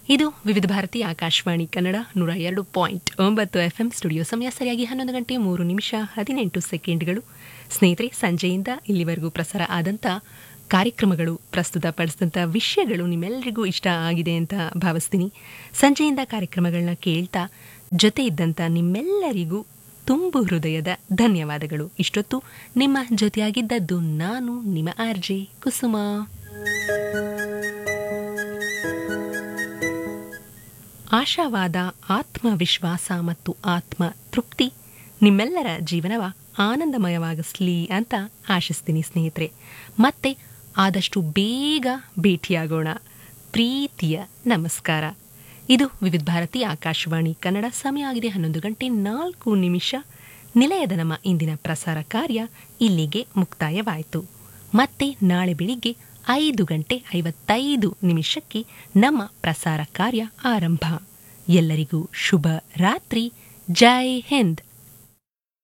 ಇದು ವಿವಿಧ ಭಾರತಿ ಆಕಾಶವಾಣಿ ಕನ್ನಡ ನೂರ ಎರಡು ಪಾಯಿಂಟ್ ಒಂಬತ್ತು ಎಫ್ಎಂ ಸ್ಟುಡಿಯೋ ಸಮಯ ಸರಿಯಾಗಿ ಹನ್ನೊಂದು ಗಂಟೆ ಮೂರು ನಿಮಿಷ ಹದಿನೆಂಟು ಸೆಕೆಂಡ್ಗಳು ಸ್ನೇಹಿತರೆ ಸಂಜೆಯಿಂದ ಇಲ್ಲಿವರೆಗೂ ಪ್ರಸಾರ ಆದಂಥ ಕಾರ್ಯಕ್ರಮಗಳು ಪ್ರಸ್ತುತಪಡಿಸಿದಂಥ ವಿಷಯಗಳು ನಿಮ್ಮೆಲ್ಲರಿಗೂ ಇಷ್ಟ ಆಗಿದೆ ಅಂತ ಭಾವಿಸ್ತೀನಿ ಸಂಜೆಯಿಂದ ಕಾರ್ಯಕ್ರಮಗಳನ್ನ ಕೇಳ್ತಾ ಜೊತೆ ಇದ್ದಂಥ ನಿಮ್ಮೆಲ್ಲರಿಗೂ ತುಂಬು ಹೃದಯದ ಧನ್ಯವಾದಗಳು ಇಷ್ಟೊತ್ತು ನಿಮ್ಮ ಜೊತೆಯಾಗಿದ್ದದ್ದು ನಾನು ನಿಮ್ಮ ಆರ್ಜೆ ಕುಸುಮ ಆಶಾವಾದ ಆತ್ಮವಿಶ್ವಾಸ ಮತ್ತು ಆತ್ಮ ತೃಪ್ತಿ ನಿಮ್ಮೆಲ್ಲರ ಜೀವನವ ಆನಂದಮಯವಾಗಿಸ್ಲಿ ಅಂತ ಆಶಿಸ್ತೀನಿ ಸ್ನೇಹಿತರೆ ಮತ್ತೆ ಆದಷ್ಟು ಬೇಗ ಭೇಟಿಯಾಗೋಣ ಪ್ರೀತಿಯ ನಮಸ್ಕಾರ ಇದು ವಿವಿಧ ಭಾರತಿ ಆಕಾಶವಾಣಿ ಕನ್ನಡ ಸಮಯ ಆಗಿದೆ ಹನ್ನೊಂದು ಗಂಟೆ ನಾಲ್ಕು ನಿಮಿಷ ನಿಲಯದ ನಮ್ಮ ಇಂದಿನ ಪ್ರಸಾರ ಕಾರ್ಯ ಇಲ್ಲಿಗೆ ಮುಕ್ತಾಯವಾಯಿತು ಮತ್ತೆ ನಾಳೆ ಬೆಳಿಗ್ಗೆ ಐದು ಗಂಟೆ ಐವತ್ತೈದು ನಿಮಿಷಕ್ಕೆ ನಮ್ಮ ಪ್ರಸಾರ ಕಾರ್ಯ ಆರಂಭ ಎಲ್ಲರಿಗೂ ಶುಭ ರಾತ್ರಿ ಜೈ ಹಿಂದ್